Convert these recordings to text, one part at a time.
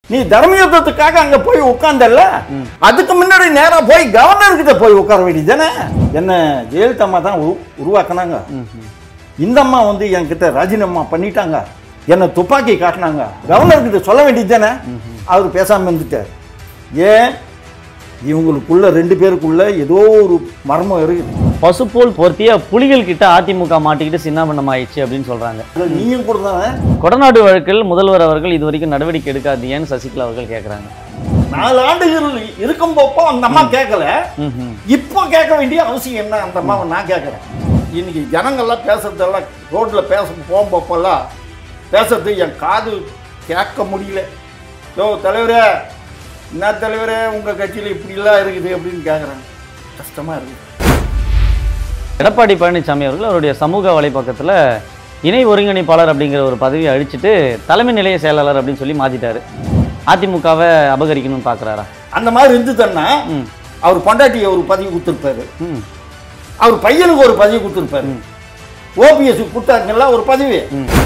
நீ தர்மயுத்தத்துக்காக அங்க போய் உட்கார்ந்தல்ல அதுக்கு முன்னாடி நேரா போய் கவர்னர் கிட்ட போய் உட்கார வேண்டியதானே என்ன ஜெயலலிதா அம்மா தான் உரு- உருவாக்குனாங்க இந்த அம்மா வந்து என்கிட்ட ராஜினாமா பண்ணிட்டாங்க என்னை துப்பாக்கி காட்டினாங்க கவர்னர் கிட்ட சொல்ல வேண்டியது தானே அவர் பேசாம இருந்துட்டார் ஏன் இவங்களுக்குள்ள ரெண்டு பேருக்குள்ள ஏதோ ஒரு மர்மம் இருக்குது பசுப்போல் பொருத்திய புலிகள் கிட்ட அதிமுக மாட்டிக்கிட்டு சின்னாபண்ணம் ஆயிடுச்சு அப்படின்னு சொல்றாங்க அது நீயும் கூட தானே கொடநாடு வழக்கில் முதல்வர் அவர்கள் இது வரைக்கும் நடவடிக்கை எடுக்காதீங்கன்னு சசிகலா அவர்கள் கேட்குறாங்க நாலு ஆண்டுகள் இருக்கும் போப்போ அந்த அம்மா கேட்கல இப்போ கேட்க வேண்டிய அவசியம் என்ன அந்த அம்மாவை நான் கேட்குறேன் இன்னைக்கு ஜனங்கள்லாம் பேசுறதெல்லாம் ரோட்டில் பேச போகும்போப்பெல்லாம் பேசுறது என் காது கேட்க முடியல யோ தலைவரே என்ன தலைவரே உங்கள் கட்சியில் இப்படிலாம் இருக்குது அப்படின்னு கேட்குறேன் கஷ்டமாக இருக்குது எடப்பாடி பழனிசாமி அவர்கள் அவருடைய சமூக வலைப்பக்கத்தில் இணை ஒருங்கிணைப்பாளர் அப்படிங்கிற ஒரு பதவியை அழிச்சிட்டு தலைமை நிலைய செயலாளர் அப்படின்னு சொல்லி மாத்திட்டாரு அதிமுகவை அபகரிக்கணும்னு பார்க்குறாரா அந்த மாதிரி இருந்துதுன்னா ம் அவர் பொண்டாட்டியை ஒரு பதவி கொடுத்துருப்பாரு ம் அவர் பையனுக்கு ஒரு பதவி கொடுத்துருப்பாரு ஓபிஎஸ் கொடுத்தாங்கல்ல ஒரு பதவி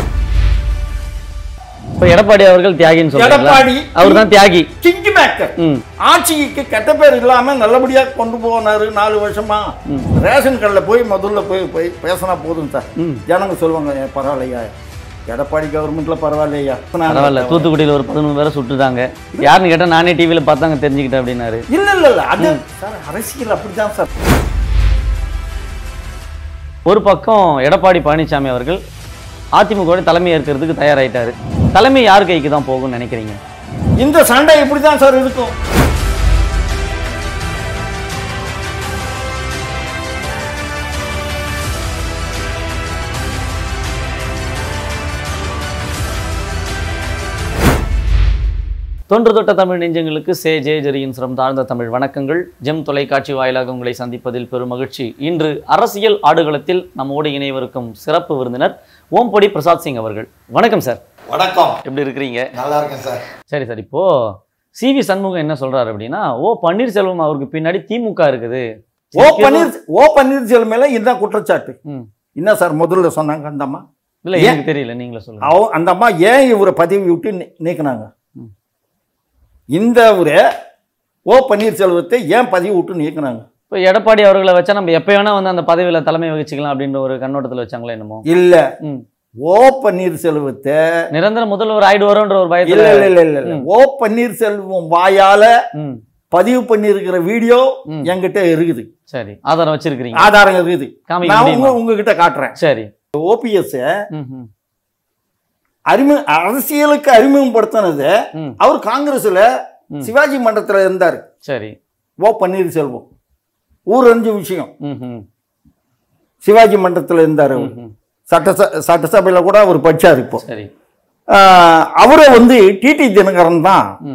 இப்போ எடப்பாடி அவர்கள் தியாகின்னு சொல்றாங்க எடப்பாடி அவர் தான் தியாகி கிங் மேக்கர் ம் ஆட்சிக்கு கெட்ட பேர் இல்லாம நல்லபடியா கொண்டு போனாரு நாலு வருஷமா ரேஷன் கடையில் போய் முதல்ல போய் போய் பேசினா போதும் சார் ம். ஜனங்க சொல்லுவாங்க "ஏ, பரவாயில்லையா எடப்பாடி கவர்மெண்ட்ல பரவாயில்லையா பரவாயில்ல தூத்துக்குடியில் ஒரு பதினொன்று பேரை சுட்டுட்டாங்க யாருன்னு கேட்டால் நானே டிவியில் பார்த்தாங்க தெரிஞ்சுக்கிட்டேன் அப்படின்னாரு இல்ல இல்ல இல்ல அது சார் அரசியல் அப்படிதான் சார் ஒரு பக்கம் எடப்பாடி பழனிசாமி அவர்கள் அதிமுகவோட தலைமை ஏற்கிறதுக்கு தயாராயிட்டாரு தலைமை யார் கைக்கு தான் போகும்னு நினைக்கிறீங்க இந்த சண்டை இப்படிதான் சார் இருக்கும் தொன்று தொட்ட தமிழ் நெஞ்சங்களுக்கு சே ஜே ஜெரியின் சிரம் தாழ்ந்த தமிழ் வணக்கங்கள் ஜெம் தொலைக்காட்சி வாயிலாக உங்களை சந்திப்பதில் பெரும் மகிழ்ச்சி இன்று அரசியல் ஆடுகளத்தில் நம்மோடு இணையவிருக்கும் சிறப்பு விருந்தினர் ஓம்பொடி பிரசாத் சிங் அவர்கள் வணக்கம் சார் வணக்கம் எப்படி இருக்கிறீங்க நல்லா இருக்கேன் சார் சரி சார் இப்போ சி வி சண்முகம் என்ன சொல்றாரு அப்படின்னா ஓ பன்னீர்செல்வம் அவருக்கு பின்னாடி திமுக இருக்குது ஓ பன்னீர் ஓ பன்னீர்செல்வம் மேல இதுதான் குற்றச்சாட்டு ம். என்ன சார் முதல்ல சொன்னாங்க அந்த அம்மா இல்ல எனக்கு தெரியல நீங்களே சொல்லுங்க அவ அந்த அம்மா ஏன் இவரை பதவி விட்டு நீ- நீக்குனாங்க ம். இந்த ஒரு ஓ பன்னீர்செல்வத்தை ஏன் பதவி விட்டு நீக்குனாங்க இப்போ எடப்பாடி அவர்களை வச்சா நம்ம எப்போ வேணா வந்து அந்த பதவியில தலைமை வகிச்சுக்கலாம் அப்படின்ற ஒரு கண்ணோட்டத்தில் வச்சாங்களோ என்னமோ இல்ல ம். ஓ பன்னீர்செல்வத்தை நிரந்தர முதல்வர் ஆயிடுவாரோன்ற ஒரு இல்ல பயத்துல இல்ல இல்ல இல்ல இல்ல. ஓ பன்னீர்செல்வம் வாயால ம் பதிவு பண்ணியிருக்கிற வீடியோ ம். என்கிட்ட இருக்குது சரி ஆதாரம் வச்சிருக்கிறீங்க ஆதாரம் இருக்குது காமிக்க நான் முடியுமா உங்க உங்ககிட்ட காட்டுறேன் சரி ஓபிஎஸ் ம் ம் அறிமு அரசியலுக்கு அறிமுகப்படுத்தினது ம் அவர் காங்கிரஸ்ல ம். சிவாஜி மன்றத்துல இருந்தார் சரி ஓ பன்னீர்செல்வம் ஊரஞ்சு விஷயம் ம் ம் சிவாஜி மன்றத்துல இருந்தார் அவர் ம். சட்டச சட்டசபையில கூட அவர் படிச்சார் இப்போ சரி ஆஹ் அவரை வந்து டிடி தினகரன் தான் ம்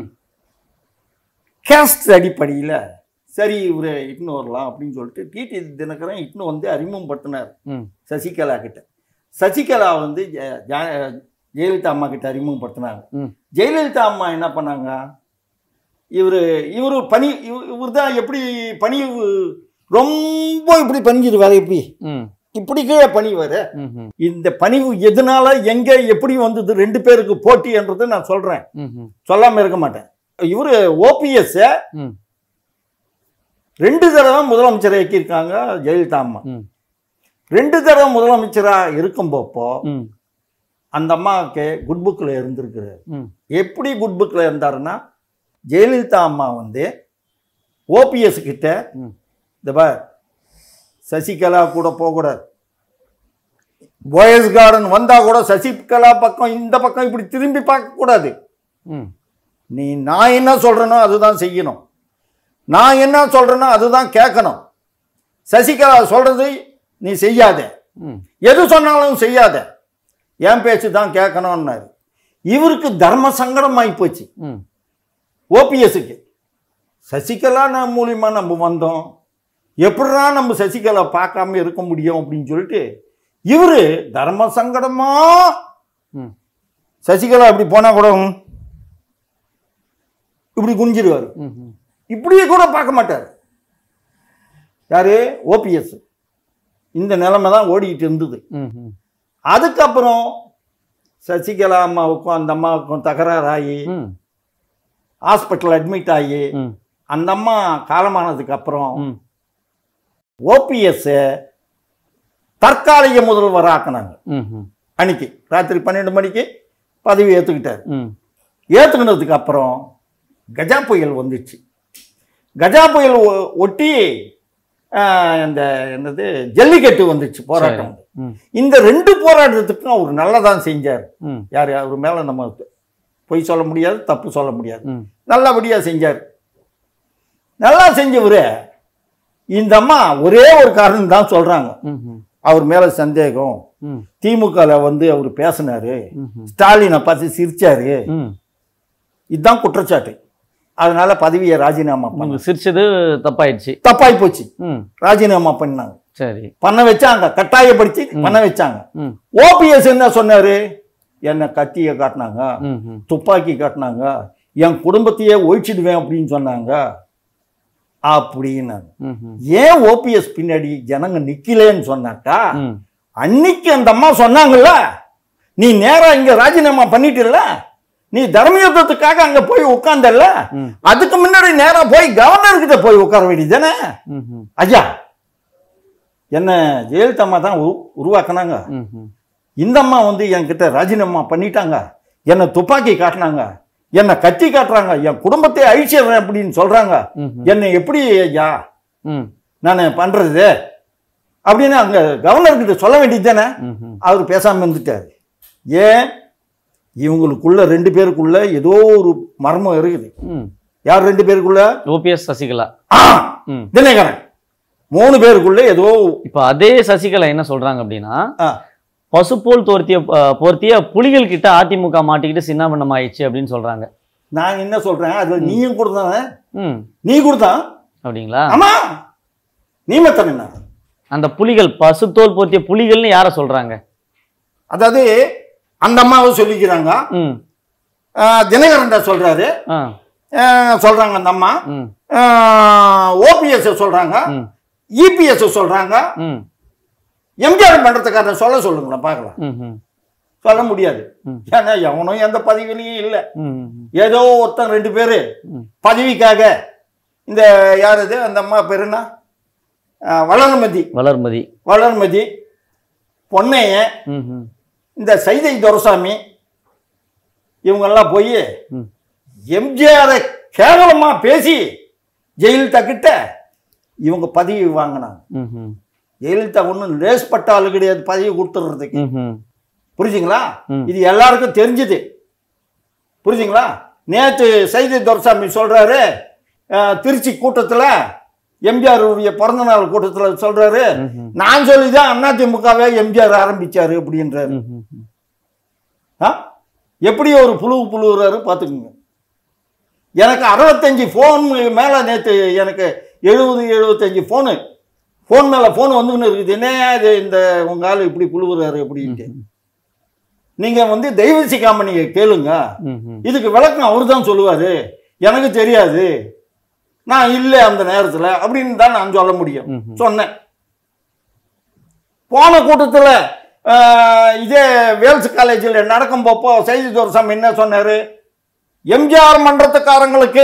கேஸ்ட் அடிப்படையில் சரி இவரை இட்டுன்னு வரலாம் அப்படின்னு சொல்லிட்டு டிடி தினகரன் இட்டுன்னு வந்து அறிமுகப்படுத்தினார் ம் சசிகலா கிட்ட சசிகலா வந்து ஜெ- ஜா- ஜெயலலிதா அம்மா கிட்ட அறிமுகப்படுத்தினாங்க ம் ஜெயலலிதா அம்மா என்ன பண்ணாங்க இவர் இவர் பணி இவர் தான் எப்படி பணி ரொம்ப இப்படி பணிஞ்சிருவாரு இப்படி ம் இப்படி கீழே பணிவாரு ம் ம் இந்த பணிவு எதனால எங்க எப்படி வந்தது ரெண்டு பேருக்கு போட்டி என்றதை நான் சொல்றேன் ம் ம் சொல்லாம இருக்க மாட்டேன் இவரு ஓபிஎஸ் ம் ரெண்டு தடவை முதலமைச்சரை ஆக்கியிருக்காங்க ஜெயலலிதா அம்மா ம் ரெண்டு தடவை முதலமைச்சரா இருக்கும்போப்போ ம் அந்த அம்மாவுக்கு குட் புக்கில் இருந்திருக்கிறாரு ம் எப்படி குட் புக்கில் இருந்தாருன்னா ஜெயலலிதா அம்மா வந்து ஓபிஎஸ் கிட்ட ம் இந்த பார் சசிகலா கூட போகக்கூடாது போயஸ் கார்டன் வந்தா கூட சசிகலா பக்கம் இந்த பக்கம் இப்படி திரும்பி பார்க்கக்கூடாது ம் நீ நான் என்ன சொல்றேனோ அதுதான் செய்யணும் நான் என்ன சொல்றேனோ அதுதான் கேட்கணும் சசிகலா சொல்றது நீ செய்யாத ம் எது சொன்னாலும் செய்யாத என் பேச்சு தான் கேட்கணும்னாரு இவருக்கு தர்ம சங்கடம் ஆகி போச்சு ம் ஓபிஎஸ்க்கு சசிகலா நம்ம மூலியமா நம்ம வந்தோம் எப்படிடா நம்ம சசிகலா பார்க்காம இருக்க முடியும் அப்படின்னு சொல்லிட்டு இவரு தர்ம சங்கடமா ம் சசிகலா இப்படி போனா கூட ம், இப்படி குனிஞ்சிருவாரு ம் ம் இப்படியே கூட பார்க்க மாட்டார் யாரு ஓபிஎஸ் இந்த நிலைமை தான் ஓடிக்கிட்டு இருந்தது ம் ம் அதுக்கப்புறம் சசிகலா அம்மாவுக்கும் அந்த அம்மாவுக்கும் தகராறாகி ம் ஹாஸ்பிட்டல் அட்மிட் ஆகி ம் அந்த அம்மா காலமானதுக்கு அப்புறம் ம் ஓபிஎஸ் தற்காலிக முதல்வர் ஆக்குனாங்க ம் ம் அன்னைக்கு ராத்திரி பன்னெண்டு மணிக்கு பதவி ஏற்றுக்கிட்டார் ம் ஏற்றுக்கினதுக்கு அப்புறம் கஜா புயல் வந்துச்சு கஜா புயல் ஒ- ஒட்டி ஆஹ், இந்த என்னது ஜல்லிக்கட்டு வந்துச்சு போராட்டம் ம் இந்த ரெண்டு போராட்டத்துக்கும் அவர் நல்லதான் செஞ்சார் ம் யார் அவர் மேலே நம்ம பொய் சொல்ல முடியாது தப்பு சொல்ல முடியாது ம் நல்லபடியாக செஞ்சார் நல்லா செஞ்சவர் இந்த அம்மா ஒரே ஒரு காரணம் தான் சொல்கிறாங்க ம் ம் அவர் மேலே சந்தேகம் ம் திமுகவில் வந்து அவர் பேசினாரு ம் ம் ஸ்டாலினை பார்த்து சிரிச்சாரு ம் இதுதான் குற்றச்சாட்டு அதனால பதவியை ராஜினாமா பண்ண உங்க சிரிச்சது தப்பாயிடுச்சு தப்பாய் போச்சு ம் ராஜினாமா பண்ணாங்க சரி பண்ண வச்சாங்க கட்டாயப்படுத்தி பண்ண வச்சாங்க ம் ஓபிஎஸ் என்ன சொன்னாரு என்ன கத்தியை காட்டினாங்க ம் ம் துப்பாக்கி காட்டினாங்க என் குடும்பத்தையே ஒழிச்சிடுவேன் அப்படின்னு சொன்னாங்க அப்படின்னாங்க ம் ம் ஏன் ஓபிஎஸ் பின்னாடி ஜனங்க நிக்கலன்னு சொன்னாக்கா ம் அன்னைக்கு அந்த அம்மா சொன்னாங்கல்ல நீ நேரா இங்க ராஜினாமா பண்ணிட்டல நீ தர்மயுத்தத்துக்காக அங்க போய் உட்கார்ந்தல்ல ம். அதுக்கு முன்னாடி நேரா போய் கவர்னர் கிட்ட போய் உட்கார வேண்டியதானே ம் ம் ஐயா என்ன ஜெயலலிதா அம்மா தான் உரு- உருவாக்குனாங்க ம் ம் இந்த அம்மா வந்து என்கிட்ட ராஜினாமா பண்ணிட்டாங்க என்னை துப்பாக்கி காட்டினாங்க என்னை கத்தி காட்டுறாங்க என் குடும்பத்தை அழிச்சிடுறேன் அப்படின்னு சொல்றாங்க ம் ம் என்னை எப்படி ஐயா ம் நான் பண்றது அப்படின்னு அங்க கவர்னர் கிட்ட சொல்ல வேண்டியது தானே ம் ம் அவர் பேசாம இருந்துட்டார் ஏன் இவங்களுக்குள்ள ரெண்டு பேருக்குள்ள ஏதோ ஒரு மர்மம் இருக்குது ம் யார் ரெண்டு பேருக்குள்ள ஓபிஎஸ் சசிகலா ஆ, ம் தினகரன் மூணு பேருக்குள்ள ஏதோ இப்போ அதே சசிகலா என்ன சொல்றாங்க அப்படின்னா ஆ, பசுப்போல் தோர்த்திய அஹ், போர்த்திய புலிகள் கிட்ட அதிமுக மாட்டிக்கிட்டு சின்னாபண்ணம் ஆயிடுச்சு அப்படின்னு சொல்றாங்க நான் என்ன சொல்றேன் அது நீயும் கொடுத்தானே ம் நீ கொடுத்தான் அப்படிங்களா ஆமா நீ மத்தன் என்ன அந்த புலிகள் பசுத்தோல் போர்த்திய புலிகள்னு யார சொல்றாங்க அதாவது அந்த அம்மாவை சொல்லிக்கிறாங்க ம் ஆ, தினகரன்டா சொல்றாரு ஆ ஆ, சொல்றாங்க அந்த அம்மா ம் ஓபிஎஸ் சொல்றாங்க ம் இபிஎஸ் சொல்றாங்க ம் எம்ஜிஆர் பண்றதுக்காக சொல்ல சொல்லுங்களேன் பார்க்கலாம் ம் ம் சொல்ல முடியாது ம். ஏன்னா எவனும் எந்த பதவியிலையும் இல்லை ம் ம் ஏதோ ஒருத்தன் ரெண்டு பேர் ம். பதவிக்காக இந்த யார் இது அந்த அம்மா பேர் என்ன ஆ, வளர்மதி வளர்மதி வளர்மதி பொன்னையன் ம் ம் இந்த சைதை துரசாமி இவங்கெல்லாம் போய் ம் எம்ஜிஆரை கேவலமா பேசி ஜெயலலிதா கிட்ட இவங்க பதவி வாங்கினாங்க ம் ம் ஜெயலலிதா ஒன்றும் லேஸ்பட்ட ஆளு கிடையாது பதவி கொடுத்துறதுக்கு ம் ம் புரிஞ்சுங்களா ம். இது எல்லாருக்கும் தெரிஞ்சுது புரிஞ்சுங்களா நேற்று சைதை துரசாமி சொல்றாரு அஹ், திருச்சி கூட்டத்துல எம்ஜிஆர் உடைய பிறந்த நாள் கூட்டத்துல சொல்றாரு ம் ம் நான் சொல்லிதான் அதிமுகவே எம்ஜிஆர் ஆரம்பிச்சாரு அப்படின்றாரு ம் ம் ம் ஆ? எப்படி ஒரு புழு புழுவுறாரு பார்த்துக்குங்க எனக்கு அறுபத்தஞ்சு ஃபோன் மேலே நேற்று எனக்கு எழுபது எழுபத்தஞ்சு ஃபோனு ஃபோன் மேலே ஃபோன் வந்துக்கின்னு இருக்குது என்ன இது இந்த உங்க ஆள் இப்படி புழுவுறாரு அப்படின்ட்டு நீங்கள் வந்து தெய்வசி காமனியை கேளுங்க ம் ம் இதுக்கு விளக்கம் அவர் தான் சொல்லுவார் எனக்கு தெரியாது நான் இல்லை அந்த நேரத்தில் அப்படின்னு தான் நான் சொல்ல முடியும் ம் ம் சொன்னேன் போன கூட்டத்தில் இதே வேல்ஸ் காலேஜில் நடக்கும் போப்போ செய்தி துரசாமி என்ன சொன்னார் எம்ஜிஆர் மன்றத்துக்காரங்களுக்கு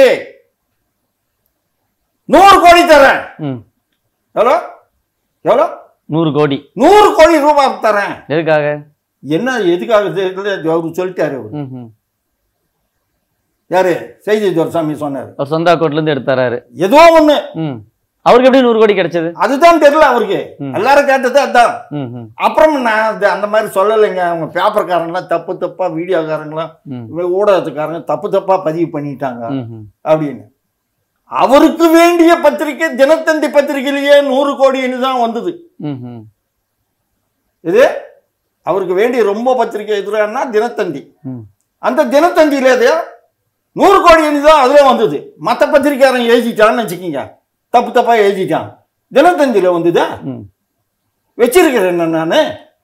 நூறு கோடி தரேன் ம் எவ்வளோ எவ்வளோ நூறு கோடி நூறு கோடி ரூபாய் தரேன் எதுக்காக என்ன எதுக்காக தெரியல அவர் சொல்லிட்டாரு அவர் ம் ம் யாரு செய்தி துரசாமி சொன்னார் அவர் சொந்த அக்கௌண்ட்ல இருந்து எடுத்தாராரு ஏதோ ஒன்று ம் அவருக்கு எப்படி நூறு கோடி கிடைச்சது அதுதான் தெரியல அவருக்கு ம். எல்லாரும் கேட்டது அதான் ம் ம் அப்புறம் நான் அது அந்த மாதிரி சொல்லலைங்க அவங்க பேப்பர்காரங்களாம் தப்பு தப்பா வீடியோக்காரங்களாம் ம் ஊடகத்துக்காரங்க தப்பு தப்பா பதிவு பண்ணிட்டாங்க ம் ம் அப்படின்னு அவருக்கு வேண்டிய பத்திரிக்கை தினத்தந்தி பத்திரிகையிலேயே நூறு கோடின்னு தான் வந்தது ம் ம் இது அவருக்கு வேண்டிய ரொம்ப பத்திரிக்கை எதுனா தினத்தந்தி ம் அந்த தினத்தந்தியில இது நூறு கோடின்னு தான் அதில் வந்தது மற்ற பத்திரிக்கையாரன் எழுதிட்டான்னு வச்சுக்கிங்க தப்பு தப்பா எழுதிட்டான் தினத்தந்தியில் வந்ததா ம் வச்சிருக்கிறேன் நான்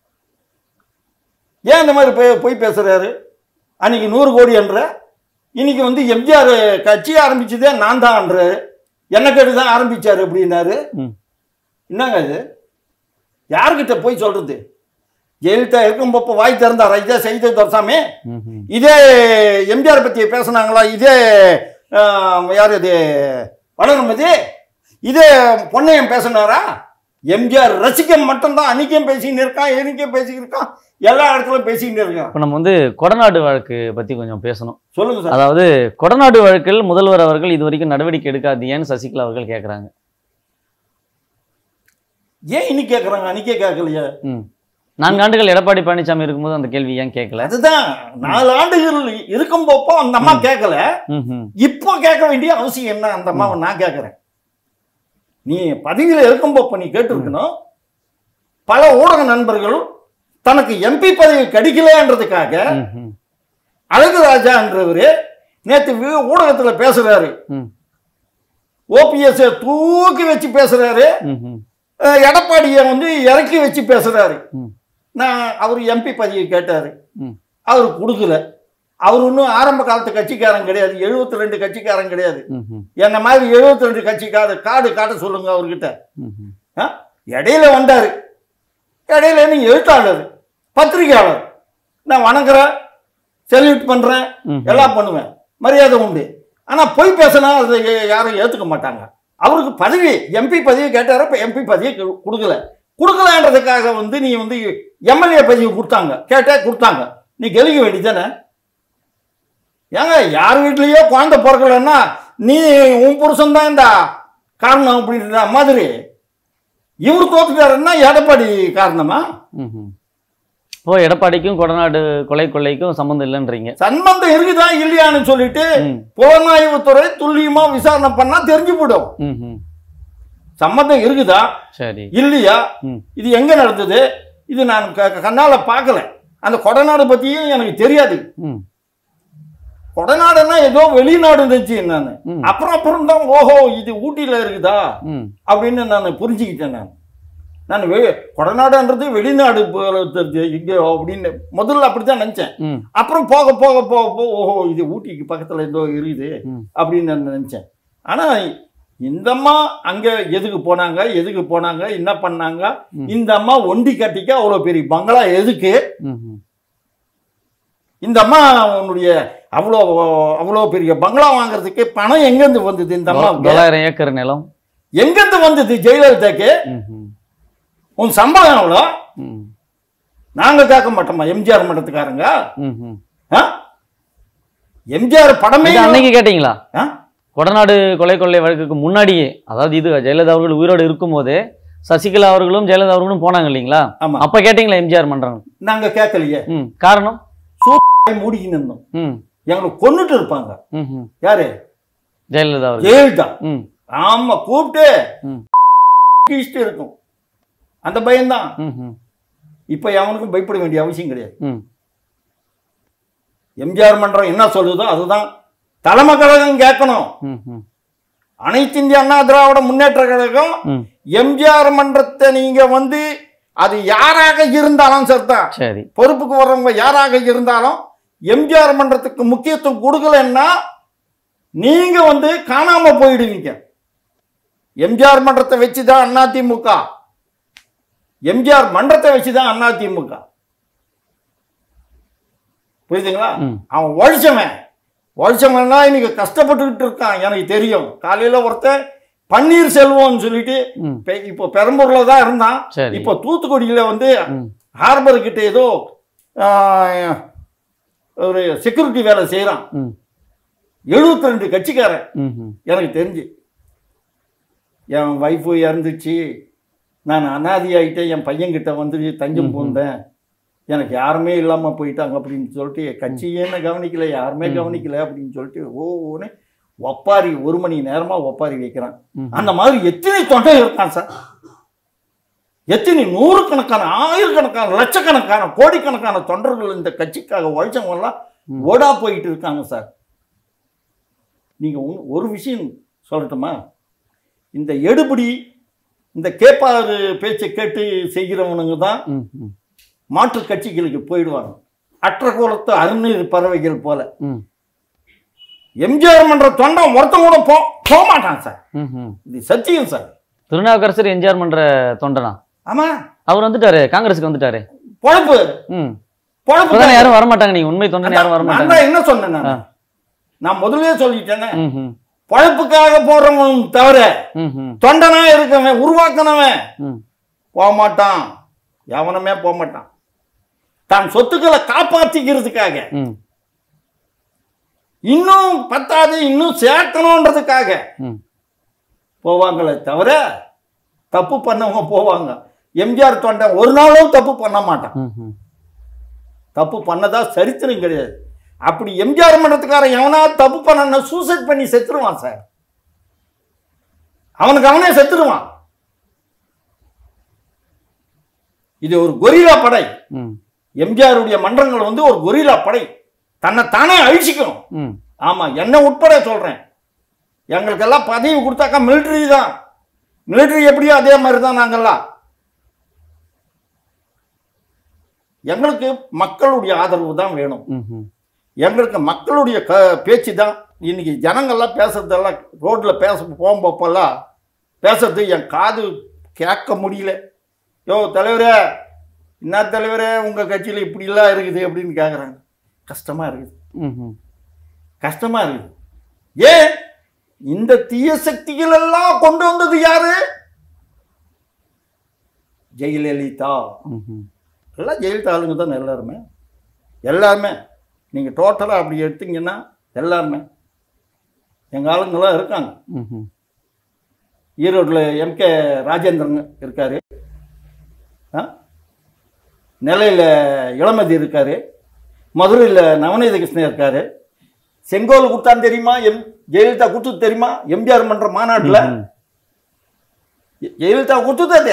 ஏன் இந்த மாதிரி போய் பொய் பேசுறாரு அன்னைக்கு நூறு கோடி என்ற இன்னைக்கு வந்து எம்ஜிஆர் கட்சி ஆரம்பிச்சதே நான் தான்ன்றாரு என்ன கேட்டு தான் ஆரம்பிச்சாரு அப்படின்னாரு ம் என்னங்க இது யார்கிட்ட போய் சொல்றது ஜெயலலிதா இருக்கும்போப்போ வாய் திறந்தாரா இதே செய்தி துரசாமி ம் ம் இதே எம்ஜிஆர் பத்தி பேசுனாங்களா இதே ஆஹ், யார் இது வளர்மதி இதே பொன்னையன் பேசினாரா எம்ஜிஆர் ரசிகன் மட்டும்தான் அன்னைக்கும் பேசிக்கிட்டு இருக்கான் எனக்கும் பேசிக்கிட்டு இருக்கான் எல்லா இடத்துலயும் பேசிக்கிட்டு இருக்கான் இப்போ நம்ம வந்து கொடநாடு வழக்கு பத்தி கொஞ்சம் பேசணும் சொல்லுங்க சார் அதாவது கொடநாடு வழக்கில் முதல்வர் அவர்கள் இது வரைக்கும் நடவடிக்கை எடுக்காதீங்கன்னு சசிகலா அவர்கள் கேட்குறாங்க ஏன் இன்னைக்கு கேட்குறாங்க அன்னைக்கே கேட்கலையே ம் நான்கு ஆண்டுகள் எடப்பாடி பழனிசாமி இருக்கும்போது அந்த கேள்வி ஏன் கேட்கல அதுதான் நாலு ஆண்டுகள் இருக்கும் போப்போ அந்த அம்மா கேட்கல ம் ம் இப்போ கேட்க வேண்டிய அவசியம் என்ன அந்த அம்மாவை நான் கேட்குறேன் நீ பதவியில் இருக்கும்போப்போ நீ கேட்டிருக்கணும் பல ஊடக நண்பர்கள் தனக்கு எம்பி பதவி கிடைக்கலன்றதுக்காக ம் ம் அழகுராஜான்றவர் நேற்று ஊடகத்துல பேசுறாரு ம் ஓபிஎஸ் தூக்கி வச்சு பேசுறாரு ம் ம் அஹ் எடப்பாடியை வந்து இறக்கி வச்சு பேசுறாரு ம் நான் அவர் எம்பி பதவி கேட்டாரு ம் அவர் கொடுக்கல அவர் இன்னும் ஆரம்ப காலத்து கட்சிக்காரன் கிடையாது 72 ரெண்டு கட்சிக்காரன் கிடையாது ம் ம் என்ன மாதிரி 72 ரெண்டு கட்சிக்கார கார்டு காட்ட சொல்லுங்க அவர்கிட்ட ம் ம் ஆ? இடையில வந்தாரு இடையில நீ எழுத்தாளர் பத்திரிகையாளர் நான் வணங்குறேன் செல்யூட் பண்றேன் ம். எல்லாம் பண்ணுவேன் மரியாதை உண்டு ஆனா பொய் பேசினா அதை யாரும் ஏத்துக்க மாட்டாங்க அவருக்கு பதவி எம்பி பதவி கேட்டாரு இப்ப எம்பி பதவி கு- கொடுக்கல கொடுக்கலன்றதுக்காக வந்து நீ வந்து எம்எல்ஏ பதவி கொடுத்தாங்க கேட்டே கொடுத்தாங்க நீ கெலிக்க வேண்டியதானே ஏங்க யார் வீட்லயோ குழந்தை பிறக்கலன்னா நீ உன் புருஷன் தான் இந்த காரணம் அப்படின்ற மாதிரி இவர் தோத்துட்டாருன்னா எடப்பாடி காரணமா ம் ம் இப்போ எடப்பாடிக்கும் கொடநாடு கொலை கொள்ளைக்கும் சம்மந்தம் இல்லைன்றீங்க சம்பந்தம் இருக்குதா இல்லையான்னு சொல்லிட்டு ம் புலனாய்வுத்துறை துல்லியமா விசாரணை பண்ணா தெரிஞ்சு போயிடும் ம் ம் சம்பந்தம் இருக்குதா சரி இல்லையா ம் இது எங்க நடந்தது இது நான் க- க- கண்ணால பார்க்கல அந்த கொடநாடு பத்தியும் எனக்கு தெரியாது ம் கொடநாடுன்னா ஏதோ வெளிநாடு இருந்துச்சு நான் ம். அப்புறம் அப்புறம் தான் ஓஹோ இது ஊட்டியில இருக்குதா ம் அப்படின்னு நான் புரிஞ்சுக்கிட்டேன் நான் நான் வெ கொடநாடுன்றது வெளிநாடு போல தெரிஞ்சு இங்கே அப்படின்னு முதல்ல அப்படித்தான் நினைச்சேன் ம் அப்புறம் போக போக போக போக ஓஹோ இது ஊட்டிக்கு பக்கத்துல ஏதோ இருக்குது ம். அப்படின்னு நான் நினைச்சேன் ஆனா இந்த அம்மா அங்க எதுக்கு போனாங்க எதுக்கு போனாங்க என்ன பண்ணாங்க ம். இந்த அம்மா ஒண்டி கட்டிக்க அவ்வளோ பெரிய பங்களா எதுக்கு ம் ம் இந்த அம்மா உன்னுடைய அவ்வளோ அவ்வளோ பெரிய பங்களா வாங்குறதுக்கு பணம் எங்கேருந்து வந்தது இந்த அம்மாவுக்கு தொள்ளாயிரம் ஏக்கர் நிலம் எங்கேருந்து வந்தது ஜெயலலிதாக்கு ம் ம் உன் சம்பளம் எவ்வளோ ம் நாங்க கேட்க மாட்டோமா எம்ஜிஆர் மன்றத்துக்காரங்க ம் ம் ஆ? எம்ஜிஆர் படமே இது அன்னைக்கு கேட்டீங்களா ஆ? கொடநாடு கொலை கொள்ளை வழக்குக்கு முன்னாடியே அதாவது இது ஜெயலலிதா அவர்கள் உயிரோடு இருக்கும்போதே சசிகலா அவர்களும் ஜெயலலிதா அவர்களும் போனாங்க இல்லைங்களா ஆமா அப்ப கேட்டீங்களா எம்ஜிஆர் மன்றம் நாங்க கேட்கலையே ம் காரணம் மூடிக்கின்னு இருந்தோம் ம் எங்களை கொன்னுட்டு இருப்பாங்க ம் ம் யாரு ஜெயலலிதா அவர்கள் ஜெயலலிதா ம் ஆமா கூப்பிட்டு ம். கீழ்ச்சிட்டு இருக்கும் அந்த பயம்தான் ம் ம் இப்ப அவனுக்கும் பயப்பட வேண்டிய அவசியம் கிடையாது ம் எம்ஜிஆர் மன்றம் என்ன சொல்லுதோ அதுதான் தலைமை கழகம் கேட்கணும் ம் ம் அனைத்து இந்திய அண்ணா திராவிட முன்னேற்ற கழகம் ம் எம்ஜிஆர் மன்றத்தை நீங்க வந்து அது யாராக இருந்தாலும் சரிதான் சரி பொறுப்புக்கு வர்றவங்க யாராக இருந்தாலும் எம்ஜிஆர் மன்றத்துக்கு முக்கியத்துவம் கொடுக்கலன்னா நீங்க வந்து காணாம போயிடுவீங்க எம்ஜிஆர் மன்றத்தை வச்சுதான் அதிமுக எம்ஜிஆர் மன்றத்தை வச்சுதான் அதிமுக புரியுதுங்களா ம் அவன் உழைச்சவன் உழைச்சவன்னா இன்னைக்கு கஷ்டப்பட்டுக்கிட்டு இருக்கான் எனக்கு தெரியும் காலையில ஒருத்தன் பன்னீர் செல்வம்னு சொல்லிட்டு ம் பெ- இப்போ பெரம்பூர்ல தான் இருந்தான் சரி இப்போ தூத்துக்குடியில வந்து ம் ஹார்பர் கிட்ட ஏதோ ஆஹ், ஒரு செக்யூரிட்டி வேலை செய்கிறான் ம் எழுபத்தி ரெண்டு கட்சிக்காரன் ம் ம் எனக்கு தெரிஞ்சு என் ஒய்ஃபு இறந்துச்சு நான் அனாதி ஆகிட்டேன் என் பையன்கிட்ட வந்து தஞ்சம் பூந்தேன் எனக்கு யாருமே இல்லாமல் போயிட்டாங்க அப்படின்னு சொல்லிட்டு கட்சியே என்ன கவனிக்கல யாருமே கவனிக்கல அப்படின்னு சொல்லிட்டு ஓன்னு ஒப்பாரி ஒரு மணி நேரமாக ஒப்பாரி வைக்கிறான் ம். அந்த மாதிரி எத்தனை தொண்டை இருக்கான் சார் எத்தனை நூறுக்கணக்கான ஆயிரக்கணக்கான லட்சக்கணக்கான கோடிக்கணக்கான தொண்டர்கள் இந்த கட்சிக்காக உழைச்சவங்கெல்லாம் ம். ஓடா போயிட்டு இருக்காங்க சார் நீங்கள் ஒரு விஷயம் சொல்லட்டுமா இந்த எடுபடி இந்த கேப்பாறு பேச்சை கேட்டு செய்கிறவனுங்க தான் ம் ம் மாற்றுக் கட்சிகளுக்கு போயிடுவாங்க அற்ற கோலத்து அருநீர் பறவைகள் போல ம் எம்ஜிஆர் மன்ற தொண்டன் ஒருத்தன் கூட போ போக மாட்டான் சார் ம் ம் இது சத்தியம் சார் திருநாவுக்கரசர் எம்ஜிஆர் மன்ற தொண்டனா ஆமா அவர் வந்துட்டாரு காங்கிரஸுக்கு வந்துட்டாரு பொழப்பு ம் பொழப்பு இப்பதான் யாரும் வரமாட்டாங்க நீங்க உண்மை தொண்டன் யாரும் நான் வரமாட்டாங்க தான் என்ன சொன்னேன் நான் ஆ. நான் முதல்லயே சொல்லிட்டேனே ம் ம் பழப்புக்காக போறவன் தவிர ம் ம் தொண்டனா இருக்கவன் உருவாக்கினவன் ம் போக மாட்டான் எவனுமே போக மாட்டான் தான் சொத்துக்களை காப்பாற்றிக்கிறதுக்காக ம் இன்னும் பத்தாது இன்னும் சேர்க்கணுன்றதுக்காக ம் போவாங்களே தவிர தப்பு பண்ணவங்க போவாங்க எம்ஜிஆர் தொண்டன் ஒரு நாளும் தப்பு பண்ண மாட்டான் ம் ம் தப்பு பண்ணதா சரித்திரம் கிடையாது அப்படி எம்ஜிஆர் மன்றத்துக்காரன் எவனா தப்பு பண்ண சூசைட் பண்ணி செத்துருவான் சார் அவனுக்கு அவனே செத்துருவான் இது ஒரு கொரில்லா படை ம் எம்ஜிஆருடைய மன்றங்கள் வந்து ஒரு கொரில்லா படை தன்னை தானே அழிச்சிக்கும் ம் ஆமா என்ன உட்பட சொல்றேன் எங்களுக்கெல்லாம் பதவி கொடுத்தாக்கா மிலிட்டரி தான் மிலிட்டரி எப்படியோ அதே மாதிரி தான் நாங்கெல்லாம் எங்களுக்கு மக்களுடைய ஆதரவு தான் வேணும் ம் ம் எங்களுக்கு மக்களுடைய க பேச்சு தான் இன்னைக்கு ஜனங்கள்லாம் பேசுறதெல்லாம் ரோட்டில் பேச போகும்போப்பெல்லாம் பேசுறது என் காது கேட்க முடியல யோ தலைவரே என்ன தலைவரே உங்கள் கட்சியில் இப்படிலாம் இருக்குது அப்படின்னு கேட்குறாங்க கஷ்டமாக இருக்குது ம் ம் கஷ்டமா இருக்குது ஏன் இந்த தீய சக்திகள் எல்லாம் கொண்டு வந்தது யாரு ஜெயலலிதா ம் ம் எல்லாம் ஜெயலலிதா ஆளுங்க தான் எல்லாருமே எல்லாருமே நீங்கள் டோட்டலாக அப்படி எடுத்தீங்கன்னா எல்லாருமே எங்கள் ஆளுங்கெல்லாம் இருக்காங்க ம் ம் ஈரோட்டில் எம்கே ராஜேந்திரன் இருக்கார் ஆ நெல்லையில் இளமதி இருக்கார் மதுரையில் நவநீத கிருஷ்ணன் இருக்கார் செங்கோல் கொடுத்தான்னு தெரியுமா எம் ஜெயலலிதா கொடுத்தது தெரியுமா எம்ஜிஆர் மன்ற மாநாட்டில் ம். ஜெயலலிதா கொடுத்தது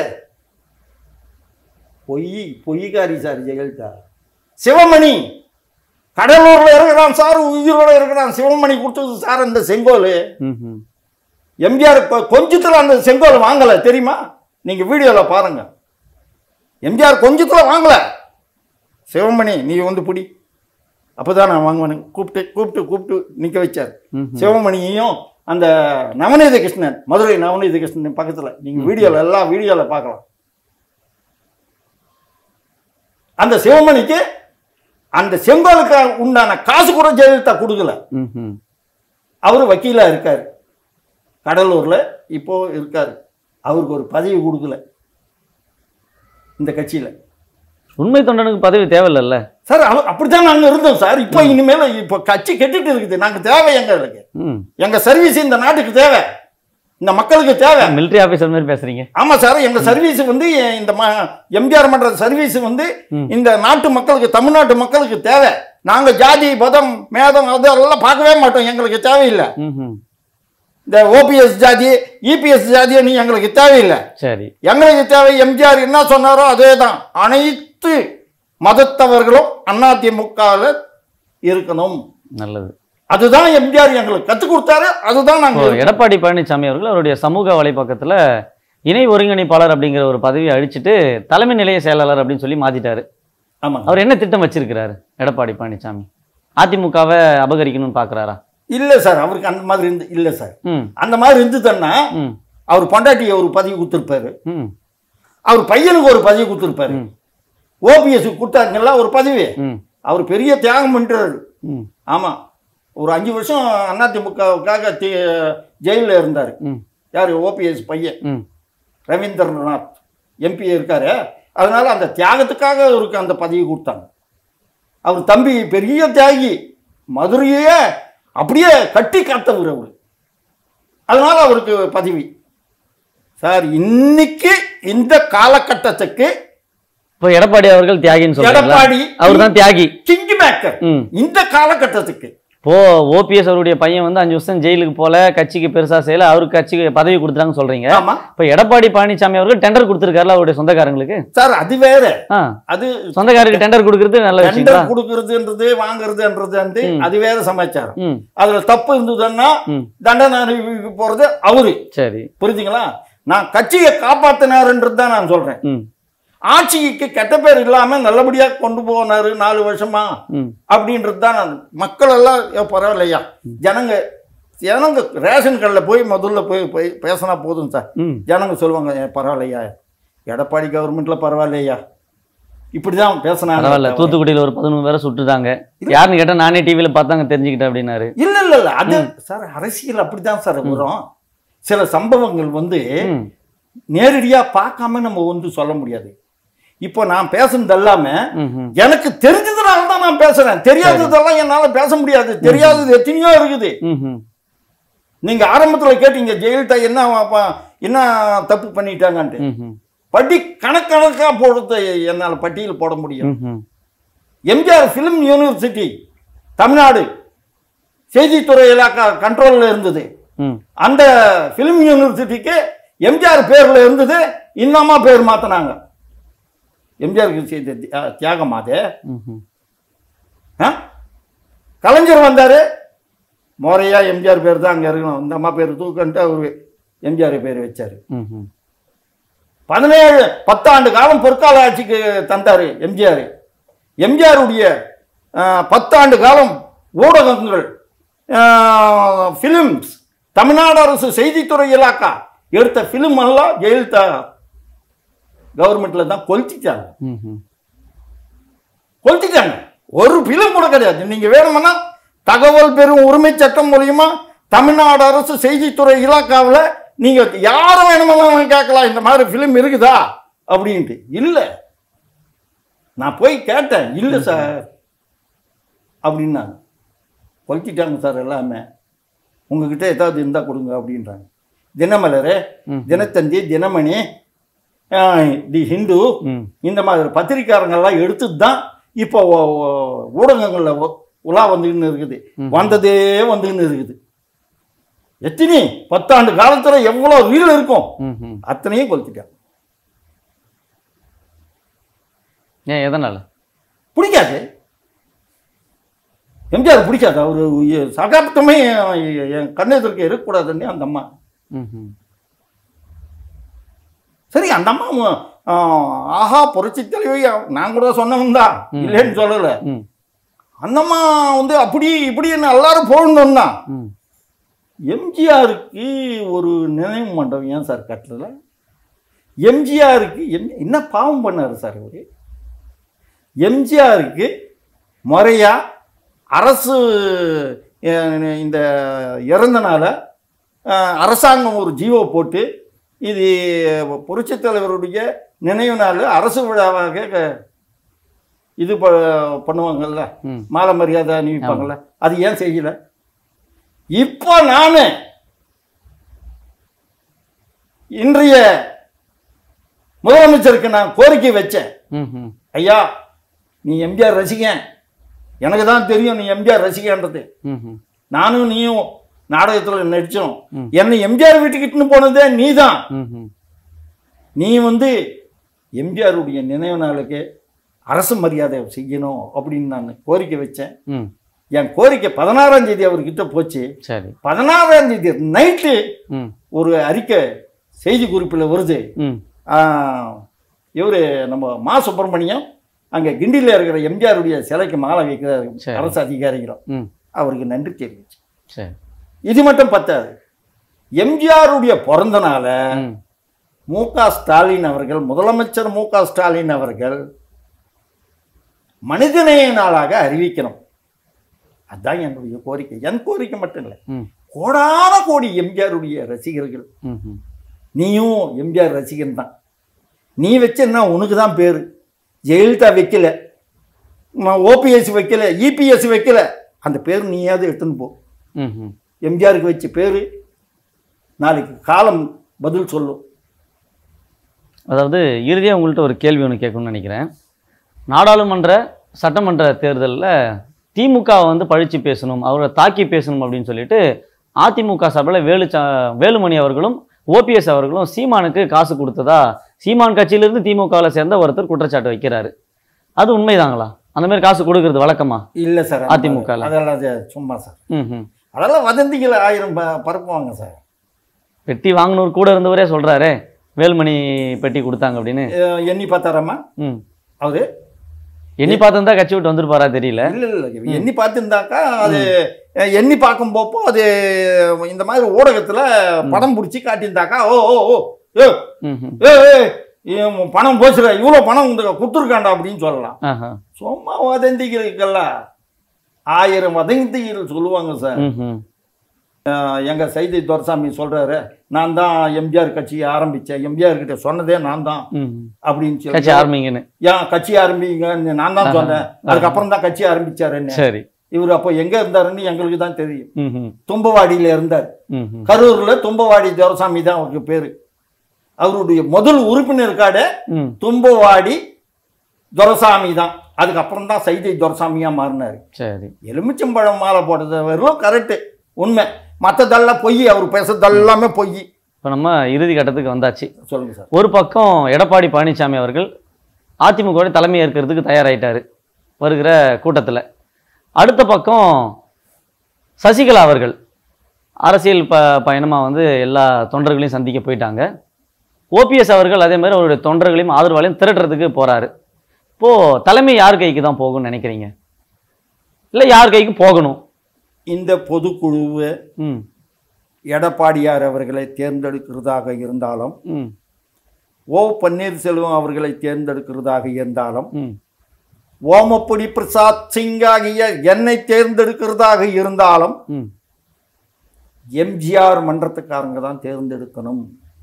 பொய் பொய்காரி சார் ஜெயலலிதா சிவமணி கடலூர்ல இருக்கிறான் சார் உயிரோட இருக்கிறான் சிவமணி கொடுத்தது சார் இந்த செங்கோல் ம் ம் எம்ஜிஆர் கொ- கொஞ்சத்துல அந்த செங்கோல் வாங்கல தெரியுமா நீங்க வீடியோல பாருங்க எம்ஜிஆர் கொஞ்சத்துல வாங்கல சிவமணி நீ வந்து பிடி அப்பதான் நான் வாங்குவேன் கூப்பிட்டு கூப்பிட்டு கூப்பிட்டு நிக்க வச்சார் ம் சிவமணியையும் அந்த நவநீத கிருஷ்ணன் மதுரை நவநீத கிருஷ்ணன் பக்கத்துல நீங்க வீடியோல எல்லா வீடியோல பார்க்கலாம் அந்த சிவமணிக்கு அந்த செங்கோலுக்கு உண்டான காசு கூட ஜெயலலிதா கொடுக்கல ம் ம் அவர் வக்கீலா இருக்கார் கடலூர்ல இப்போ இருக்காரு அவருக்கு ஒரு பதவி கொடுக்கல இந்த கட்சியில உண்மை தொண்டனுக்கு பதவி தேவையில்லைல்ல சார் அவர் அப்படித்தான் நாங்க இருந்தோம் சார் இப்போ இனிமேல் இப்போ கட்சி கெட்டுட்டு இருக்குது நாங்க தேவை எங்களுக்கு ம் எங்க சர்வீஸ் இந்த நாட்டுக்கு தேவை இந்த மக்களுக்கு தேவை மிலிட்ரி ஆஃபீஸர் மாதிரி பேசுறீங்க ஆமா சார் எங்க சர்வீஸ் வந்து இந்த ம- எம்ஜிஆர் மன்ற சர்வீஸ் வந்து ம். இந்த நாட்டு மக்களுக்கு தமிழ்நாட்டு மக்களுக்கு தேவை நாங்க ஜாதி மதம் மேதம் அதெல்லாம் பார்க்கவே மாட்டோம் எங்களுக்கு தேவையில்லை ம் ம் இந்த ஓபிஎஸ் ஜாதி இபிஎஸ் ஜாதியை நீ எங்களுக்கு தேவையில்லை சரி எங்களுக்கு தேவை எம்ஜிஆர் என்ன சொன்னாரோ அதே தான் அனைத்து மதத்தவர்களும் அதிமுகவில் இருக்கணும் நல்லது அதுதான் எம்ஜிஆர் எங்களுக்கு கற்றுக் கொடுத்தாரு அதுதான் இப்போ நாங்கள் எடப்பாடி பழனிசாமி அவர்கள் அவருடைய சமூக வலைப்பக்கத்துல இணை ஒருங்கிணைப்பாளர் அப்படிங்கிற ஒரு பதவியை அழிச்சிட்டு தலைமை நிலைய செயலாளர் அப்படின்னு சொல்லி மாத்திட்டாரு ஆமாங்க அவர் என்ன திட்டம் வச்சிருக்கிறாரு எடப்பாடி பழனிசாமி அதிமுகவை அபகரிக்கணும்னு பாக்குறாரா இல்லை சார் அவருக்கு அந்த மாதிரி இருந்து இல்லை சார் ம் அந்த மாதிரி இருந்துதுன்னா ம் அவர் பொண்டாட்டியை ஒரு பதவி கொடுத்துருப்பாரு ம் அவர் பையனுக்கு ஒரு பதவி கொடுத்துருப்பாரு ம். ஓபிஎஸ் கொடுத்தாங்கல்ல ஒரு பதவி ம் அவர் பெரிய தியாகம் பண்ணுறாரு ம் ஆமாம் ஒரு அஞ்சு வருஷம் அதிமுகவுக்காக தி ஜெயிலில் இருந்தார் ம் யார் ஓபிஎஸ் பையன் ம் ரவீந்திரநாத் எம்பி இருக்காரு அதனால அந்த தியாகத்துக்காக அவருக்கு அந்த பதவி கொடுத்தாங்க அவர் தம்பி பெரிய தியாகி மதுரையே அப்படியே கட்டி காத்தவர் அவர் அதனால அவருக்கு பதவி சார் இன்னைக்கு இந்த காலகட்டத்துக்கு இப்போ எடப்பாடி அவர்கள் தியாகின்னு சொல்றாங்களா எடப்பாடி அவர் தான் தியாகி கிங் மேக்கர் ம் இந்த காலகட்டத்துக்கு இப்போ ஓபிஎஸ் அவருடைய பையன் வந்து அஞ்சு வருஷம் ஜெயிலுக்கு போல கட்சிக்கு பெருசா செய்யல அவருக்கு கட்சிக்கு பதவி கொடுத்துறாங்கன்னு சொல்றீங்க ஆமா இப்போ எடப்பாடி பழனிசாமி அவர்கள் டெண்டர் கொடுத்துருக்காருல அவருடைய சொந்தக்காரங்களுக்கு சார் அது வேற ஆ அது சொந்தக்காரருக்கு டெண்டர் கொடுக்கறது நல்ல விஷயங்களா டெண்டர் கொடுக்கறதுன்றது வாங்குறதுன்றது வந்து அது வேற சமாச்சாரம் ம் அதுல தப்பு இருந்ததுன்னா ம் தண்டனை அனுபவிக்க போறது அவரு சரி புரிஞ்சுங்களா நான் கட்சியை காப்பாத்தினாருன்றது தான் நான் சொல்றேன் ம் ஆட்சிக்கு கெட்ட பேர் இல்லாம நல்லபடியா கொண்டு போனாரு நாலு வருஷமா ம் அப்படின்றது தான் நான் மக்கள் எல்லாம் "ஏ, பரவாயில்லையா ஜனங்க ஜனங்க ரேஷன் கடையில் போய் முதல்ல போய் போய் பேசினா போதும் சார் ம் ஜனங்க சொல்லுவாங்க "ஏ, பரவாயில்லையா எடப்பாடி கவர்மெண்ட்ல பரவாயில்லையா இப்படிதான் பேசினாங்க பரவாயில்ல தூத்துக்குடியில ஒரு பதினொன்று பேரை சுட்டுட்டாங்க யாருன்னு கேட்டா நானே டிவியில பார்த்தாங்க தெரிஞ்சுக்கிட்டேன் அப்படின்னாரு இல்ல இல்ல இல்ல அது சார் அரசியல் அப்படிதான் சார் வரும் சில சம்பவங்கள் வந்து ம். நேரடியா பார்க்காம நம்ம வந்து சொல்ல முடியாது இப்போ நான் பேசுனது எல்லாமே ம், ம். எனக்கு தெரிஞ்சதுனால தான் நான் பேசுறேன் தெரியாததெல்லாம் என்னால பேச முடியாது தெரியாதது எத்தனையோ இருக்குது ம், ம். நீங்க ஆரம்பத்துல கேட்டீங்க ஜெயலலிதா என்ன அப்ப- என்ன தப்பு பண்ணிட்டாங்கன்ட்டு ம், ம். பட்டி கணக்கணக்கா போடுறது என்னால பட்டியல் போட முடியும் ம், ம். எம்ஜிஆர் ஃபிலிம் யூனிவர்சிட்டி தமிழ்நாடு செய்தித்துறை இலாக்கா கண்ட்ரோல்ல இருந்தது ம். அந்த ஃபிலிம் யூனிவர்சிட்டிக்கு எம்ஜிஆர் பேர்ல இருந்தது இன்னமா பேர் மாத்தினாங்க எம்ஜிஆருக்கு செய்த தியா- தியாகம் அது ம், ம். ஆ? கலைஞர் வந்தாரு மோரையா எம்ஜிஆர் பேர் தான் அங்க இருக்கணும் இந்த அம்மா பேர் தூக்கன்ட்டு அவரு எம்ஜிஆர் பேர் வச்சாரு ம், ம். பதினேழு பத்தாண்டு காலம் பொற்கால ஆட்சிக்கு தந்தாரு எம்ஜிஆர் எம்ஜிஆருடைய பத்தாண்டு காலம் ஊடகங்கள் ஃபிலிம்ஸ் தமிழ்நாடு அரசு செய்தித்துறை இலாக்கா எடுத்த ஃபிலிம் எல்லாம் ஜெயலலிதா கவர்மெண்ட்ல தான் கொளுத்திட்டாங்க ம், ம். கொளுத்திட்டாங்க ஒரு ஃபிலிம் கூட கிடையாது நீங்க வேணும்னா தகவல் பெறும் உரிமை சட்டம் மூலியமா தமிழ்நாடு அரசு செய்தித்துறை இலாக்காவில் நீங்க யாரை வேணுமெல்லாம் கேட்கலாம் இந்த மாதிரி ஃபிலிம் இருக்குதா அப்படின்ட்டு இல்லை நான் போய் கேட்டேன் இல்லை சார் அப்படின்னாங்க கொளுத்திட்டாங்க சார் எல்லாமே உங்ககிட்ட ஏதாவது இருந்தால் கொடுங்க அப்படின்றாங்க தினமலர் ம். தினத்தந்தி தினமணி ஆஹ், தி ஹிந்து ம். இந்த மாதிரி பத்திரிக்காரங்கள்லாம் எடுத்து தான் இப்போ ஊடகங்களில் உலா வந்துன்னு இருக்குது வந்ததே வந்துன்னு இருக்குது எத்தனை பத்தாண்டு காலத்துல எவ்வளோ ரீல் இருக்கும் ம், ம். அத்தனையும் கொளுத்திட்டாங்க ஏன் எதனால பிடிக்காது எம்ஜிஆர் பிடிக்காது அவர் சகாப்தமே என் கண்ணெதிர்க்க இருக்கக்கூடாதுன்னு அந்த அம்மா ம், ம். சரி அந்த அம்மா ஆஹ், ஆஹா புரட்சி தலைவி நான் கூட சொன்னவன் தான் இல்லைன்னு சொல்லலை ம். அந்த அம்மா வந்து அப்படி இப்படின்னு எல்லாரும் போகணும் தான் ம். எம்ஜிஆருக்கு ஒரு நினைவு மண்டபம் ஏன் சார் கட்டல எம்ஜிஆருக்கு எம் என்ன பாவம் பண்ணார் சார் அவரு எம்ஜிஆருக்கு முறையா அரசு அஹ், இந்த இறந்தனால அஹ், அரசாங்கம் ஒரு ஜீவோ போட்டு இது புரட்சித் தலைவருடைய நினைவு நாள் அரசு விழாவாக க- இது ப பண்ணுவாங்கல்ல ம். மாலை மரியாதை அணிவிப்பாங்கல்ல அது ஏன் செய்யல இப்போ நான் இன்றைய முதலமைச்சருக்கு நான் கோரிக்கை வச்சேன் ம், ம். ஐயா நீ எம்ஜிஆர் ரசிகன் எனக்கு தான் தெரியும் நீ எம்ஜிஆர் ரசிகன்றது ம், ம். நானும் நீயும் நாடகத்தில் நடிச்சோம் ம். என்னை எம்ஜிஆர் வீட்டுக்கிட்டுன்னு போனதே நீ தான் ம், ம். நீ வந்து எம்ஜிஆருடைய நினைவு நாளுக்கு அரசு மரியாதை செய்யணும் அப்படின்னு நான் கோரிக்கை வச்சேன் ம். என் கோரிக்கை பதினாறாம் தேதி அவர்கிட்ட போச்சு சரி பதினாறாம் தேதி நைட்டு ம் ஒரு அறிக்கை செய்தி குறிப்பில் வருது ம் இவர் நம்ம மா சுப்பிரமணியம் அங்கே கிண்டியில் இருக்கிற எம்ஜிஆருடைய சிலைக்கு மாலை வைக்கிறாரு சரி. அரசு அதிகாரிகளும் ம் அவருக்கு நன்றி தெரிவிச்சு சரி இது மட்டும் பத்தாது எம்ஜிஆருடைய பிறந்த நாளை ம் மு க ஸ்டாலின் அவர்கள் முதலமைச்சர் மு க ஸ்டாலின் அவர்கள் மனிதநேய நாளாக அறிவிக்கணும் அதுதான் என்னுடைய கோரிக்கை என் கோரிக்கை மட்டும் இல்லை ம் கோடான கோடி எம்ஜிஆருடைய ரசிகர்கள் ம் ம் நீயும் எம்ஜிஆர் ரசிகன் தான் நீ வச்சேன்னா உனக்கு தான் பேர் ஜெயலலிதா வைக்கல ஓபிஎஸ் வைக்கல இபிஎஸ் வைக்கல அந்த பேர் நீயாவது எடுத்துன்னு போ ம் ம் எம்ஜிஆருக்கு வச்ச பேர் நாளைக்கு காலம் பதில் சொல்லும் அதாவது இறுதியாக உங்கள்கிட்ட ஒரு கேள்வி ஒன்று கேட்கணும்னு நினைக்கிறேன் நாடாளுமன்ற சட்டமன்ற தேர்தலில் திமுகவை வந்து பழிச்சு பேசணும் அவரை தாக்கி பேசணும் அப்படின்னு சொல்லிட்டு அதிமுக சபையில் வேலு ச வேலுமணி அவர்களும் ஓபிஎஸ் அவர்களும் சீமானுக்கு காசு கொடுத்ததா சீமான் கட்சியிலிருந்து திமுகவில் சேர்ந்த ஒருத்தர் குற்றச்சாட்டு வைக்கிறாரு அது உண்மைதாங்களா அந்த மாதிரி காசு கொடுக்கறது வழக்கமா இல்லை சார் அதிமுக ல. அதெல்லாம் அது சும்மா சார் ம் ம் அதெல்லாம் வதந்திகளை ஆயிரம் ப- பரப்புவாங்க சார் பெட்டி வாங்கினவர் கூட இருந்தவரே சொல்கிறாரே வேலுமணி பெட்டி கொடுத்தாங்க அப்படின்னு அஹ் எண்ணி பார்த்தாராமா ம் அவரு எண்ணி பார்த்துருந்தா கட்சி விட்டு வந்திருப்பாரா தெரியல இல்லை இல்லை எண்ணி பார்த்துருந்தாக்கா அது அஹ், எண்ணி பார்க்கும் போப்போ அது இந்த மாதிரி ஊடகத்தில் படம் பிடிச்சி காட்டியிருந்தாக்கா ஓ ஓ ஓ ஏ ம் ம் ஏ ஏ, இவன் பணம் போச்சுல இவ்வளோ பணம் இந்த கொடுத்துருக்காண்டா அப்படின்னு சொல்லலாம் ஆஹா. சும்மா வதந்திகளுக்கல்ல ஆயிரம் வதந்திகள் சொல்லுவாங்க சார் ம்ஹும். அஹ் எங்க சைதை துரசாமி சொல்றாரு நான் தான் எம்ஜிஆர் கட்சியை ஆரம்பிச்சேன் எம்ஜிஆர் கிட்ட சொன்னதே நான் தான் ம்ஹும். அப்படின்னு கட்சி சொல்லி ஆரம்பிங்கன்னு ஏன் கட்சி ஆரம்பிங்கன்னு நான் தான் சொன்னேன் அதுக்கப்புறம் தான் கட்சி ஆரம்பிச்சாருன்னு சரி இவர் அப்போ எங்க இருந்தாருன்னு எங்களுக்கு தான் தெரியும் ம்ஹும். தும்பவாடியில இருந்தார் ம்ஹும். கரூர்ல தும்பவாடி துரசாமி தான் அவருக்கு பேரு அவருடைய முதல் உறுப்பினர் கார்டு ம். தும்பவாடி துரசாமி தான் அதுக்கப்புறம் தான் சைதை துரசாமியா மாறினாரு சரி எலுமிச்சம்பழம் மாலை போட்டது வெறும் கரெக்டு உண்மை மற்றதெல்லாம் பொய் அவர் பேசுறது எல்லாமே பொய் இப்போ நம்ம இறுதி கட்டத்துக்கு வந்தாச்சு சொல்லுங்க சார் ஒரு பக்கம் எடப்பாடி பழனிசாமி அவர்கள் அதிமுக தலைமை ஏற்கிறதுக்கு தயாராயிட்டாரு வருகிற கூட்டத்தில் அடுத்த பக்கம் சசிகலா அவர்கள் அரசியல் ப பயணமாக வந்து எல்லா தொண்டர்களையும் சந்திக்க போயிட்டாங்க ஓபிஎஸ் அவர்கள் அதே மாதிரி அவருடைய தொண்டர்களையும் ஆதரவாளையும் திரட்டுறதுக்கு போறாரு இப்போ தலைமை யார் கைக்கு தான் போகும்னு நினைக்கிறீங்க இல்லை யார் கைக்கு போகணும் இந்த பொதுக்குழுவு ம் எடப்பாடியார் அவர்களை தேர்ந்தெடுக்கிறதாக இருந்தாலும் ம் ஓ பன்னீர்செல்வம் அவர்களை தேர்ந்தெடுக்கிறதாக இருந்தாலும் ம் ஓமப்படி பிரசாத் சிங் ஆகிய என்னை தேர்ந்தெடுக்கிறதாக இருந்தாலும் ம் எம்ஜிஆர் மன்றத்துக்காரங்க தான் தேர்ந்தெடுக்கணும்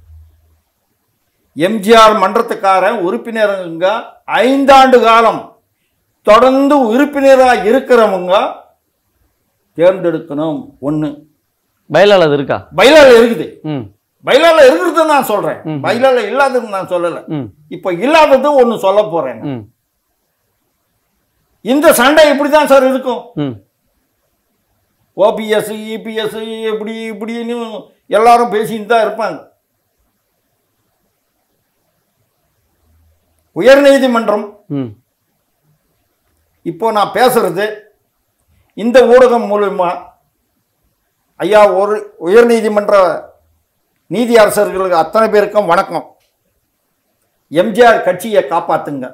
எம்ஜிஆர் மன்றத்துக்காரன் உறுப்பினருங்க ஐந்தாண்டு காலம் தொடர்ந்து உறுப்பினராக இருக்கிறவங்க தேர்ந்தெடுக்கணும் ஒன்று பயலால் அது இருக்கா பைலால இருக்குது ம் பைலால இருக்கிறது நான் சொல்றேன் ம். பைலால இல்லாதது நான் சொல்லலை ம் இப்போ இல்லாதது ஒன்று சொல்ல போறேன் ம் இந்த சண்டை இப்படி தான் சார் இருக்கும் ம் ஓபிஎஸ் இபிஎஸ் இப்படி இப்படின்னு எல்லாரும் பேசிட்டு தான் இருப்பாங்க உயர்நீதிமன்றம் ம் இப்போ நான் பேசுறது இந்த ஊடகம் மூலமா ஐயா ஒரு உயர்நீதிமன்ற நீதி அரசர்களுக்கு அத்தனை பேருக்கும் வணக்கம் எம்ஜிஆர் கட்சியை காப்பாத்துங்க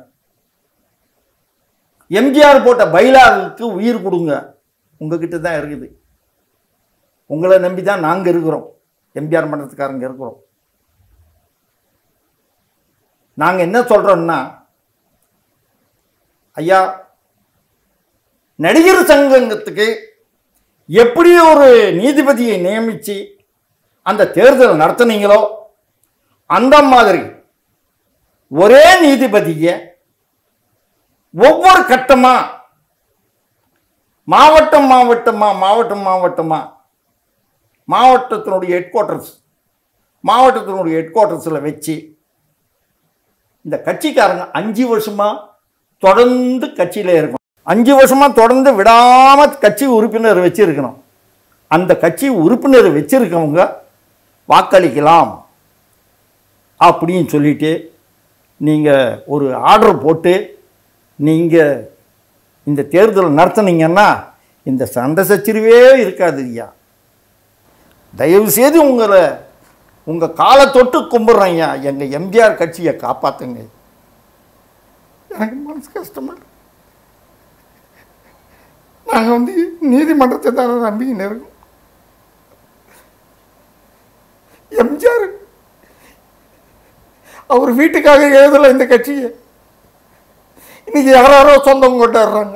எம்ஜிஆர் போட்ட பைலாவுக்கு உயிர் கொடுங்க உங்ககிட்ட தான் இருக்குது உங்களை நம்பி தான் நாங்கள் இருக்கிறோம் எம்ஜிஆர் மன்றத்துக்காரங்க இருக்கிறோம் நாங்கள் என்ன சொல்கிறோம்னா ஐயா நடிகர் சங்கத்துக்கு எப்படி ஒரு நீதிபதியை நியமித்து அந்த தேர்தல் நடத்துனீங்களோ அந்த மாதிரி ஒரே நீதிபதியை ஒவ்வொரு கட்டமா மாவட்டம் மாவட்டமா மாவட்டம் மாவட்டமா மாவட்டத்தினுடைய ஹெட் குவார்ட்டர்ஸ் மாவட்டத்தினுடைய ஹெட் குவார்ட்டர்ஸில் வச்சு இந்த கட்சிக்காரங்க அஞ்சு வருஷமா தொடர்ந்து கட்சியில இருக்கணும் அஞ்சு வருஷமா தொடர்ந்து விடாம கட்சி உறுப்பினர் வச்சிருக்கணும் அந்த கட்சி உறுப்பினர் வச்சிருக்கவங்க வாக்களிக்கலாம் அப்படின்னு சொல்லிட்டு நீங்கள் ஒரு ஆர்டர் போட்டு நீங்கள் இந்த தேர்தல் நடத்துனீங்கன்னா இந்த சண்டை சச்சரிவே இருக்காது ஐயா தயவு செய்து உங்களை உங்கள் காலை தொட்டு கும்பிட்றேன் ஐயா எங்கள் எம்ஜிஆர் கட்சியை காப்பாற்றுங்க எனக்கு மனசு கஷ்டமா இருக்கு. நாங்கள் வந்து நீதிமன்றத்தை தானே நம்பிக்கின்னு இருக்கோம் எம்ஜிஆர் அவர் வீட்டுக்காக எழுதலை இந்த கட்சியை இன்னைக்கு யாராரோ சொந்தம் கொண்டாடுறாங்க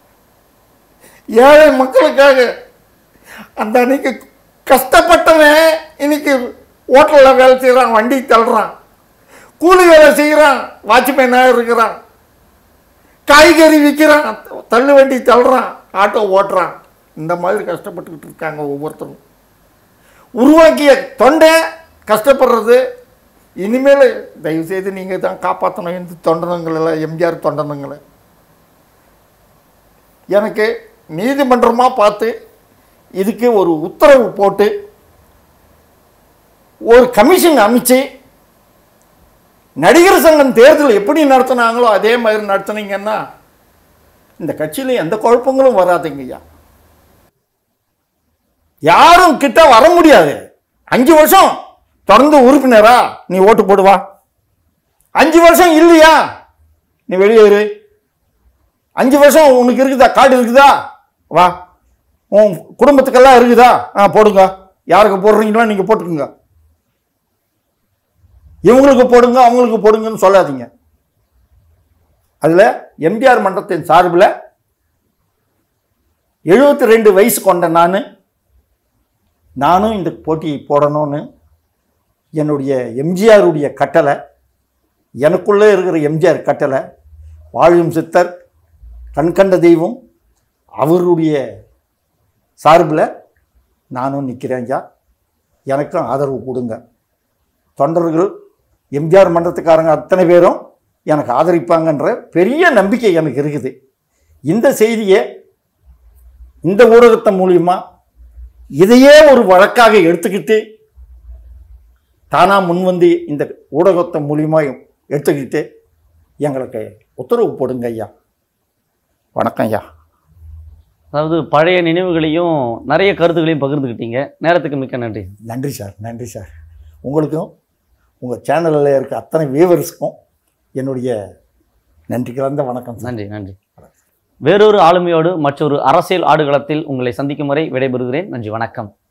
ஏழை மக்களுக்காக அந்த அன்னைக்கு கஷ்டப்பட்டவன் இன்னைக்கு ஹோட்டலில் வேலை செய்கிறான் வண்டி தள்ளுறான் கூலி வேலை செய்கிறான் வாட்ச்மேனாக இருக்கிறான் காய்கறி விற்கிறான் தள்ளு வண்டி தள்ளுறான் ஆட்டோ ஓட்டுறான் இந்த மாதிரி கஷ்டப்பட்டுக்கிட்டு இருக்காங்க ஒவ்வொருத்தரும் உருவாக்கிய தொண்டை கஷ்டப்படுறது இனிமேல் தயவுசெய்து நீங்கள் தான் காப்பாற்றணும் இந்த தொண்டனங்களை எம்ஜிஆர் தொண்டனங்களை எனக்கு நீதிமன்றமாக பார்த்து இதுக்கு ஒரு உத்தரவு போட்டு ஒரு கமிஷன் அமைச்சு நடிகர் சங்கம் தேர்தல் எப்படி நடத்துனாங்களோ அதே மாதிரி நடத்துனீங்கன்னா இந்த கட்சியில் எந்த குழப்பங்களும் வராதுங்கய்யா யாரும் கிட்ட வர முடியாது அஞ்சு வருஷம் தொடர்ந்து உறுப்பினரா நீ ஓட்டு போடுவா அஞ்சு வருஷம் இல்லையா நீ வெளியேறு அஞ்சு வருஷம் உனக்கு இருக்குதா கார்டு இருக்குதா வா உன் குடும்பத்துக்கெல்லாம் இருக்குதா ஆ போடுங்க யாருக்கு போடுறீங்களோ நீங்கள் போட்டுக்குங்க இவங்களுக்கு போடுங்க அவங்களுக்கு போடுங்கன்னு சொல்லாதீங்க அதில் எம்ஜிஆர் மன்றத்தின் சார்பில் எழுபத்தி ரெண்டு வயசு கொண்ட நான் நானும் இந்த போட்டியை போடணும்னு என்னுடைய எம்ஜிஆருடைய கட்டளை எனக்குள்ளே இருக்கிற எம்ஜிஆர் கட்டளை வாழும் சித்தர் கண்கண்ட தெய்வம் அவருடைய சார்பில் நானும் நிற்கிறேன் ஐயா எனக்கும் ஆதரவு கொடுங்க தொண்டர்கள் எம்ஜிஆர் மன்றத்துக்காரங்க அத்தனை பேரும் எனக்கு ஆதரிப்பாங்கன்ற பெரிய நம்பிக்கை எனக்கு இருக்குது இந்த செய்தியை இந்த ஊடகத்தின் மூலியமா இதையே ஒரு வழக்காக எடுத்துக்கிட்டு தானா முன்வந்து இந்த ஊடகத்தின் மூலியமா எடுத்துக்கிட்டு எங்களுக்கு உத்தரவு போடுங்க ஐயா வணக்கம் ஐயா அதாவது பழைய நினைவுகளையும் நிறைய கருத்துக்களையும் பகிர்ந்துக்கிட்டீங்க நேரத்துக்கு மிக்க நன்றி நன்றி சார் நன்றி சார் உங்களுக்கும் உங்கள் சேனலில் இருக்க அத்தனை வியூவர்ஸுக்கும் என்னுடைய நன்றி கலந்த வணக்கம் சார் நன்றி நன்றி வேறொரு ஆளுமையோடு மற்றொரு அரசியல் ஆடுகளத்தில் உங்களை சந்திக்கும் வரை விடைபெறுகிறேன் நன்றி வணக்கம்